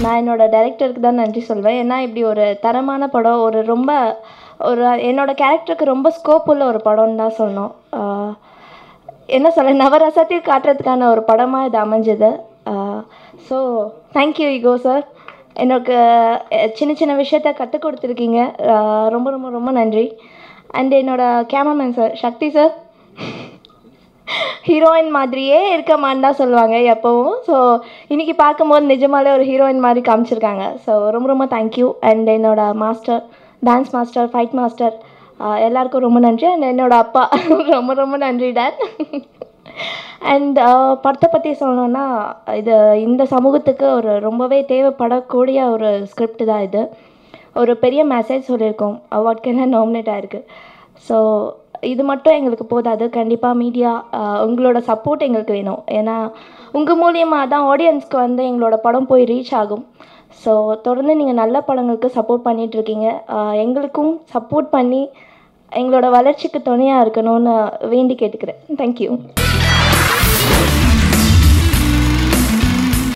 நான் என்னோட டைரக்டருக்கு தான் நன்றி சொல்வேன் ஏன்னா இப்படி ஒரு தரமான படம் ஒரு ரொம்ப ஒரு என்னோட கேரக்டருக்கு ரொம்ப ஸ்கோப் உள்ள ஒரு படம்னு தான் சொல்லணும் ஆஹ் என்ன சொல்ல நவரசத்தையும் காட்டுறதுக்கான ஒரு படமாக இது அமைஞ்சது ஸோ தேங்க்யூ இகோ சார் எனக்கு அஹ், சின்ன சின்ன விஷயத்த கற்றுக் கொடுத்துருக்கீங்க ஆஹ் ரொம்ப ரொம்ப ரொம்ப நன்றி அண்ட் என்னோட cameraman sir Sakthi sir heroine மாதிரியே இருக்கமான்னு தான் சொல்லுவாங்க எப்போவும் ஸோ இன்னைக்கு பார்க்கும்போது நிஜமாலே ஒரு ஹீரோயின் மாதிரி காமிச்சிருக்காங்க ஸோ ரொம்ப ரொம்ப தேங்க்யூ அண்ட் என்னோட master dance master fight master எல்லாருக்கும் ரொம்ப நன்றி அண்ட் என்னோட அப்பா ரொம்ப ரொம்ப நன்றி டேட் அண்ட் படத்தை பற்றி சொல்லணுன்னா இது இந்த சமூகத்துக்கு ஒரு ரொம்பவே தேவைப்படக்கூடிய ஒரு ஸ்கிரிப்ட் தான் இது ஒரு பெரிய மெசேஜ் சொல்லியிருக்கோம் அவார்ட்க்கெல்லாம் நாமினேட் ஆயிருக்கு ஸோ இது மட்டும் எங்களுக்கு போதாது கண்டிப்பாக மீடியா உங்களோட சப்போர்ட் எங்களுக்கு வேணும் ஏன்னா உங்கள் மூலியமாக தான் ஆடியன்ஸ்க்கு வந்து எங்களோட படம் போய் ரீச் ஆகும் ஸோ தொடர்ந்து நீங்கள் நல்ல படங்களுக்கு சப்போர்ட் பண்ணிட்டு இருக்கீங்க ஆஹ் எங்களுக்கும் சப்போர்ட் பண்ணி எங்களோட வளர்ச்சிக்கு துணையாக இருக்கணும்னு வேண்டி கேட்டுக்கிறேன் தேங்க்யூ